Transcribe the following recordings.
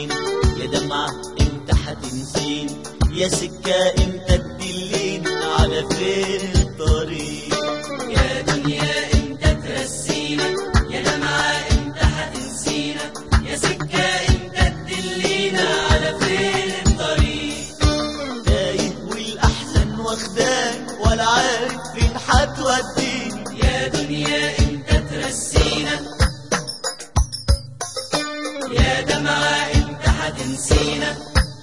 ترسيني يا دمعة امتى هتنسيني يا سكة امتى تدليني على فين الطريق يا دنيا امتى ترسينا يا دمعة امتى هتنسينا يا سكة امتى تدلينا على فين الطريق تايه والاحزان واخداني ولا عارف فين هتوديني يا دنيا امتى ترسينا يا دمعة امتى هتنسينا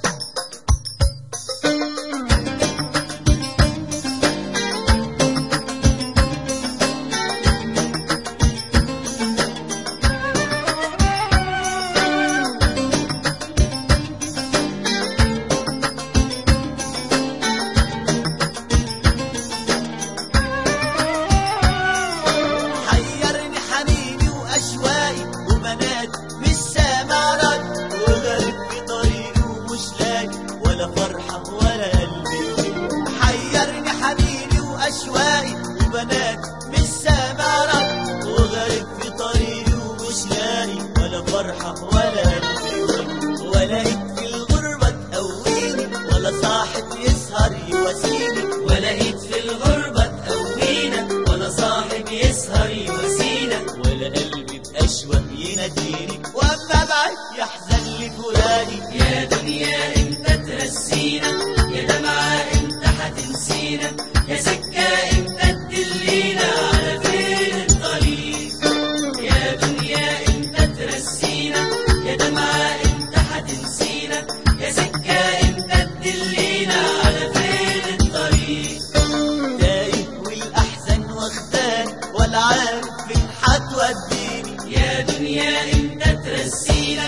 حيرني حنيني واشواقي وبنات مش سامع رد وغريب في طريقي ومش لاقي ولا فرحه ولا قلبي حيرني حنيني واشواقي وبنات مش سامع رد وغريب في طريقي ومش لاقي ولا فرحه ولا قلبي ولا ايد في الغربه تقويني ولا صاحب يسهر يواسيني ولا ايد في الغربة تقوينا ولا صاحب يسهر يواسينا ولا قلبي بأشوق يناديني واما ابعد يحزن لي فراقي يا دنيا امتى ترسينا يا دمعة امتى هتنسينا يا سكة امتى تدلينا على فين الطريق يا دنيا امتى ترسينا يا دمعة امتى هتنسينا يا سكة امتى تدلينا على فين الطريق تايه والاحزان واخداني ولا عارف فين هتوديني يا دنيا امتى ترسينا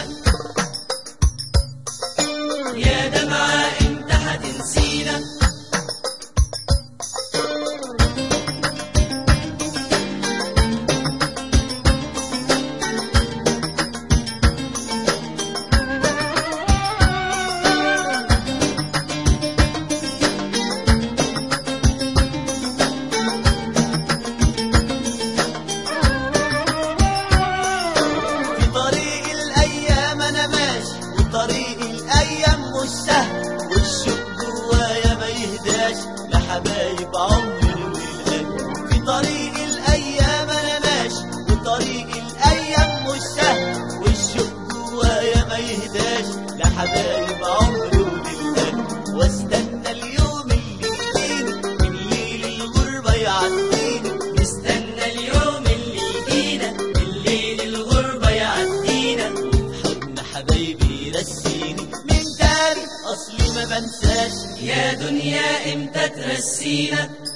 يا دمعة امتى هتنسينا في طريق الايام انا ماشي وطريق الايام مش سهل والشوق جوايا ما يهداش لحبايب عمري والقلب في طريق الايام انا ماشي وطريق الايام مش سهل والشوق جوايا ما يهداش لحبايب عمري والقلب واستنى اليوم اللي يجيني من ليل الغربه يعديني نستنى اليوم اللي يجينا الليل الغربة يعدينا حضن حبايبي يرسيني من تاني اصلي ما بنساش يا دنيا امتى ترسينا